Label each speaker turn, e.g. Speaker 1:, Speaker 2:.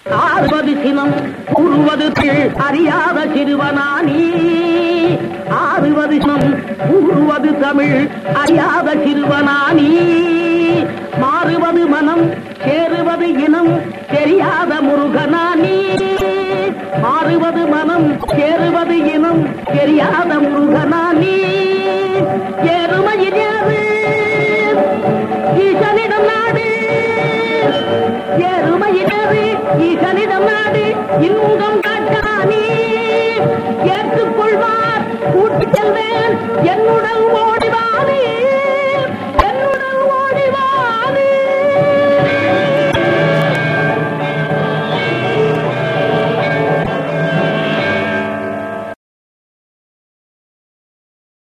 Speaker 1: ஆறுவது சினம் கூறுவது திள் அறியாத சிறுவனானி ஆறுவது சினம் கூறுவது தமிழ் அறியாத சிறுவனானி மாறுவது மனம் சேருவது இனம் தெரியாத முருகனானி மாறுவது மனம் சேருவது இனம் தெரியாத முருகனானி ஏறுமையில் ஏறு ஈசனிடம் நாடு எருமையினரு ஈசனிடம் நாடு இன்பம் காட்டானே ஏற்றுக்கொள்வார் கூட்டிச் செல்வேன் என்னுடன் ஓடிவானே